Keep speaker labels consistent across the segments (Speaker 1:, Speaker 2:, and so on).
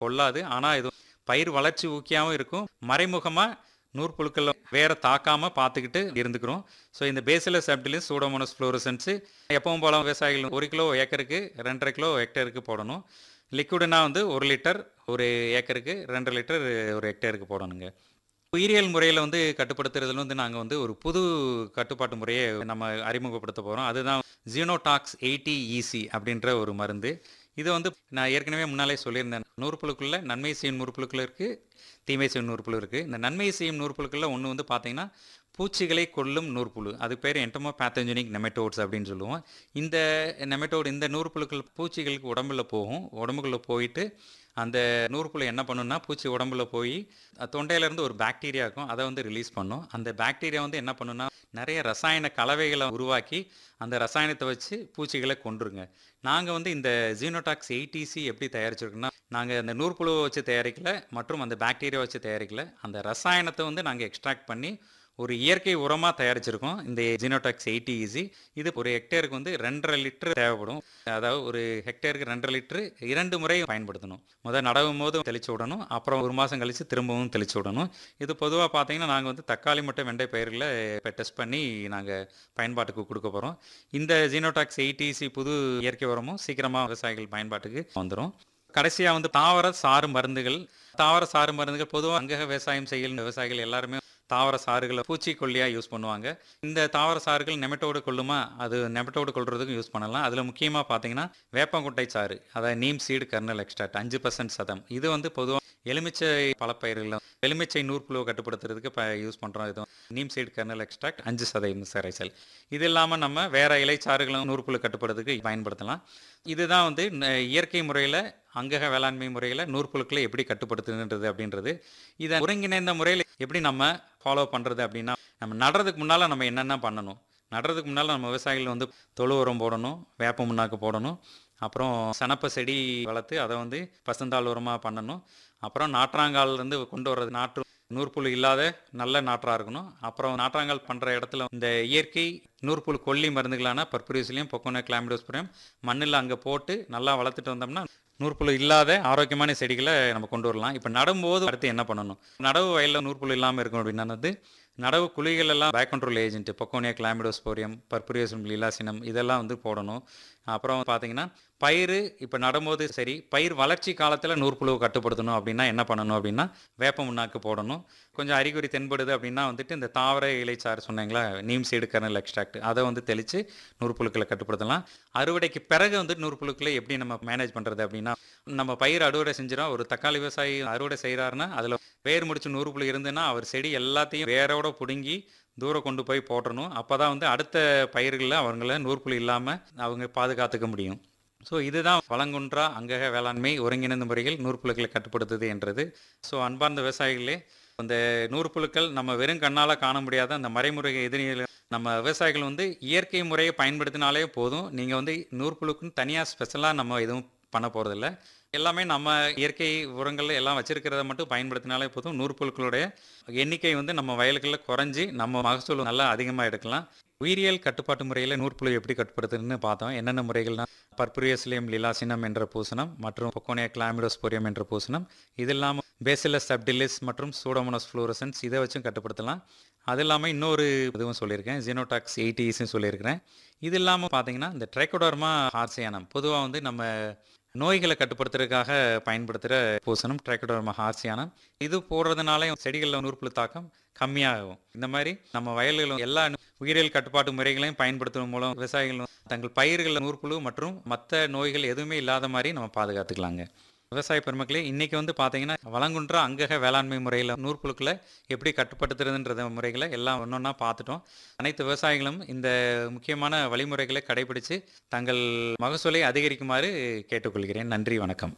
Speaker 1: கொள்ளாது ஆனால் இது பயிர் வளர்ச்சி ஊக்கியாகவும் இருக்கும் மறைமுகமாக நூற்புழுக்கள் வேற தாக்காம பார்த்துக்கிட்டு இருந்துக்கிறோம் ஸோ இந்த பேசிலஸ் சப்டிலிஸ் சூடோமோனஸ் ஃப்ளோரசன்ஸு எப்பவும் போல விவசாயிகள் ஒரு கிலோ ஏக்கருக்கு ரெண்டரை கிலோ ஹெக்டேருக்கு போடணும் லிக்விடுனா வந்து ஒரு லிட்டர் ஒரு ஏக்கருக்கு ரெண்டு லிட்டர் ஒரு ஹெக்டேருக்கு போடணுங்க உயிரியல் முறையில் வந்து கட்டுப்படுத்துறதுல வந்து நாங்கள் வந்து ஒரு புது கட்டுப்பாட்டு முறையை நம்ம அறிமுகப்படுத்த போகிறோம் அதுதான் ஜீனோடாக்ஸ் எயிட்டி இசி அப்படின்ற ஒரு மருந்து இது வந்து நான் ஏற்கனவே முன்னாலே சொல்லியிருந்தேன் நூறுப்புழுக்குள்ள நன்மை செய்யும் நூறுப்புழுக்கள் இருக்குது தீமை செய்யும் நூறுப்புழு இருக்குது இந்த நன்மை செய்யும் நூறுப்புழுக்களில் ஒன்று வந்து பார்த்தீங்கன்னா பூச்சிகளை கொல்லும் நூற்புழு அது பேர் என்டமோ பேத்தஞ்சனிக் நெமட்டோட்ஸ் அப்படின்னு சொல்லுவோம் இந்த நெமட்டோடு இந்த நூற்புழுக்கள் பூச்சிகளுக்கு உடம்புல போகும் உடம்புக்குள்ளே போயிட்டு அந்த நூற்புழு என்ன பண்ணுன்னா பூச்சி உடம்புல போய் தொண்டையிலேருந்து ஒரு பாக்டீரியா இருக்கும் அதை வந்து ரிலீஸ் பண்ணும் அந்த பாக்டீரியா வந்து என்ன பண்ணுன்னா நிறைய ரசாயன கலவைகளை உருவாக்கி அந்த ரசாயனத்தை வச்சு பூச்சிகளை கொண்டுருங்க நாங்கள் வந்து இந்த ஜீனோடாக்ஸ் எயிட்டிசி எப்படி தயாரிச்சிருக்கோம்னா நாங்கள் அந்த நூற்புழுவை வச்சு தயாரிக்கல மற்றும் அந்த பாக்டீரியா வச்சு தயாரிக்கல அந்த ரசாயனத்தை வந்து நாங்கள் எக்ஸ்ட்ராக்ட் பண்ணி ஒரு இயற்கை உரமாக தயாரிச்சிருக்கோம் இந்த ஜீனோடாக்ஸ் எயிட்டி ஈஸி இது ஒரு ஹெக்டேருக்கு வந்து ரெண்டரை லிட்டர் தேவைப்படும் அதாவது ஒரு ஹெக்டேருக்கு ரெண்டரை லிட்டர் இரண்டு முறை பயன்படுத்தணும் முதல் நடவும் போது தெளிச்சு விடணும் அப்புறம் ஒரு மாதம் கழித்து திரும்பவும் தெளிச்சு விடணும் இது பொதுவாக பார்த்தீங்கன்னா நாங்கள் வந்து தக்காளி மற்றும் வெண்டை பயிர்களை இப்போ டெஸ்ட் பண்ணி நாங்கள் பயன்பாட்டுக்கு கொடுக்க போகிறோம் இந்த ஜீனோடாக்ஸ் எயிட்டிசி புது இயற்கை உரமும் சீக்கிரமாக விவசாயிகள் பயன்பாட்டுக்கு வந்துடும் கடைசியாக வந்து தாவர சாறு மருந்துகள் தாவர சாறு மருந்துகள் பொதுவாக அங்கக விவசாயம் செய்யும் விவசாயிகள் எல்லாருமே தாவர சாறுகளை பூச்சிக்கொல்லியாக யூஸ் பண்ணுவாங்க இந்த தாவர சாறுகள் நெமட்டோடு கொள்ளுமா அது நெமட்டோடு கொள்றதுக்கும் யூஸ் பண்ணலாம் அதில் முக்கியமாக பார்த்தீங்கன்னா வேப்பங்குட்டை சாறு அதாவது நீம் சீடு கர்னல் எக்ஸ்ட்ராக்ட் அஞ்சு பர்சன்ட் சதம் இது வந்து பொதுவாக எலுமிச்சை பழப்பயிர்கள் எலுமிச்சை நூற்புழுவை கட்டுப்படுத்துறதுக்கு இப்போ யூஸ் பண்ணுறோம் இது நீம் சீடு கர்னல் எக்ஸ்ட்ராக்ட் அஞ்சு சதவீதம் கரைசல் இது இல்லாமல் நம்ம வேற இலைச்சாறுகளும் நூற்புழு கட்டுப்படுறதுக்கு பயன்படுத்தலாம் இதுதான் வந்து ந- இயற்கை முறையில் அங்கக வேளாண்மை முறையில் நூற்புழுக்களை எப்படி கட்டுப்படுத்துன்றது அப்படின்றது இதை ஒருங்கிணைந்த முறையில் எப்படி நம்ம ஃபாலோ பண்ணுறது அப்படின்னா நம்ம நடுறதுக்கு முன்னால் நம்ம என்னென்ன பண்ணணும் நடுறதுக்கு முன்னால் நம்ம விவசாயிகள் வந்து தொழு உரம் போடணும் வேப்ப முன்னாக்கு போடணும் அப்புறம் சனப்ப செடி வளர்த்து அதை வந்து பசுந்தாள் உரமாக பண்ணணும் அப்புறம் நாற்றாங்கால்லேருந்து கொண்டு வர்றது நாற்று நூற்புழு இல்லாத நல்ல நாற்றாக இருக்கணும் அப்புறம் நாற்றாங்கால் பண்ணுற இடத்துல இந்த இயற்கை நூற்புழு கொல்லி மருந்துகளான பர்புரிஸ்லையும் பொக்கோனா கிளாமிடோஸ்புரியம் மண்ணில் அங்கே போட்டு நல்லா வளர்த்துட்டு வந்தோம்னா நூற்புழு இல்லாத ஆரோக்கியமான செடிகளை நம்ம கொண்டு வரலாம் இப்போ நடும்போது அடுத்து என்ன பண்ணணும் நடவு வயலில் நூற்புழு இல்லாமல் இருக்கும் அப்படின்னா வந்து நடவு குழிகள் எல்லாம் பேக் control agent Pochonia chlamydosporium purpureocillium lilacinum இதெல்லாம் வந்து போடணும் அப்புறம் பார்த்தீங்கன்னா பயிர் இப்போ நடும்போது சரி பயிர் வளர்ச்சி காலத்தில் நூற்புழுவை கட்டுப்படுத்தணும் அப்படின்னா என்ன பண்ணணும் அப்படின்னா வேப்ப முன்னாக்கு போடணும் கொஞ்சம் அறிகுறி தென்படுது அப்படின்னா வந்துட்டு இந்த தாவர இலைச்சாறு சொன்னீங்களா நீம் சீடு கர்னல் எக்ஸ்ட்ராக்ட் அதை வந்து தெளித்து நூற்புழுக்களை கட்டுப்படுத்தலாம் அறுவடைக்கு பிறகு வந்து நூற்புழுக்களை எப்படி நம்ம மேனேஜ் பண்ணுறது அப்படின்னா நம்ம பயிர் அறுவடை செஞ்சிடும் ஒரு தக்காளி விவசாயி அறுவடை செய்கிறாருன்னா அதில் வேர் முடிச்சு நூறுப்புழு இருந்துன்னா அவர் செடி எல்லாத்தையும் வேரோட பிடுங்கி தூரம் கொண்டு போய் போட்டுறணும் அப்போ தான் வந்து அடுத்த பயிர்களில் அவங்கள நூற்புழு இல்லாமல் அவங்க பாதுகாத்துக்க முடியும் ஸோ இதுதான் வளங்குன்றா அங்கக வேளாண்மை ஒருங்கிணைந்த முறையில் நூற்புழுக்களை கட்டுப்படுத்துது என்றது ஸோ அன்பார்ந்த விவசாயிகளே அந்த நூற்புழுக்கள் நம்ம வெறும் கண்ணால் காண முடியாத அந்த மறைமுறை எதிரிகள் நம்ம விவசாயிகள் வந்து இயற்கை முறையை பயன்படுத்தினாலே போதும் நீங்கள் வந்து நூற்புழுக்குன்னு தனியாக ஸ்பெஷலாக நம்ம எதுவும் பண்ண போகிறதில்ல எல்லாமே நம்ம இயற்கை உரங்கள் எல்லாம் வச்சிருக்கிறத மட்டும் பயன்படுத்தினாலே போதும் நூற்புழுக்களுடைய எண்ணிக்கை வந்து நம்ம வயல்களில் குறைஞ்சி நம்ம மகசூல் நல்லா அதிகமாக எடுக்கலாம் உயிரியல் கட்டுப்பாட்டு முறையில் நூற்புழு எப்படி கட்டுப்படுத்துன்னு பார்த்தோம் என்னென்ன முறைகள்னா பர்புரியஸ்லியம் லிலாசினம் என்ற பூசணம் மற்றும் பொக்கோனியா கிளாமிடோஸ்போரியம் என்ற பூசணம் இது இல்லாமல் பேசிலஸ் சப்டிலிஸ் மற்றும் சூடோமோனஸ் ஃப்ளூரசன்ஸ் இதை வச்சும் கட்டுப்படுத்தலாம் அது இல்லாமல் இன்னொரு இதுவும் சொல்லியிருக்கேன் ஜீனோடாக்ஸ் எயிட்டிஸும் சொல்லியிருக்கிறேன் இது இல்லாமல் பார்த்தீங்கன்னா இந்த ட்ரைகோடர்மா ஹார்சியானம் பொதுவாக வந்து நம்ம நோய்களை கட்டுப்படுத்துறதுக்காக பயன்படுத்துகிற பூசணம் ட்ரைகோடர்மா ஹார்சியானம் இது போடுறதுனால செடிகளில் நூற்புழு தாக்கம் கம்மியாகும் இந்த மாதிரி நம்ம வயல்களும் எல்லா உயிரியல் கட்டுப்பாட்டு முறைகளையும் பயன்படுத்துவதன் மூலம் விவசாயிகள் தங்கள் பயிர்களில் நூற்புழு மற்றும் மற்ற நோய்கள் எதுவுமே இல்லாத மாதிரி நம்ம பாதுகாத்துக்கலாங்க விவசாய பெருமக்களே இன்னைக்கு வந்து பார்த்தீங்கன்னா வளங்குன்ற அங்கக வேளாண்மை முறையில் நூற்புழுக்களை எப்படி கட்டுப்படுத்துறதுன்றத முறைகளை எல்லாம் ஒன்றொன்னா பார்த்துட்டோம் அனைத்து விவசாயிகளும் இந்த முக்கியமான வழிமுறைகளை கடைபிடித்து தங்கள் மகசூலை அதிகரிக்குமாறு கேட்டுக்கொள்கிறேன் நன்றி வணக்கம்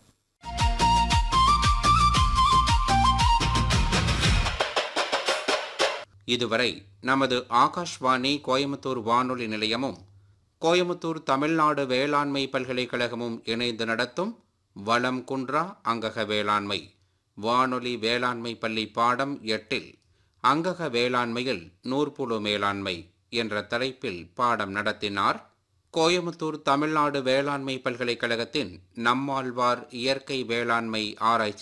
Speaker 2: இதுவரை நமது ஆகாஷ்வாணி கோயம்புத்தூர் வானொலி நிலையமும் கோயம்புத்தூர் தமிழ்நாடு வேளாண்மை பல்கலைக்கழகமும் இணைந்து நடத்தும் வளம் குன்றா அங்கக வேளாண்மை வானொலி வேளாண்மை பள்ளி பாடம் எட்டில் அங்கக வேளாண்மையில் நூற்புழு மேலாண்மை என்ற தலைப்பில் பாடம் நடத்தினார் கோயமுத்தூர் தமிழ்நாடு வேளாண்மை பல்கலைக்கழகத்தின் நம்மாழ்வார் இயற்கை வேளாண்மை ஆராய்ச்சி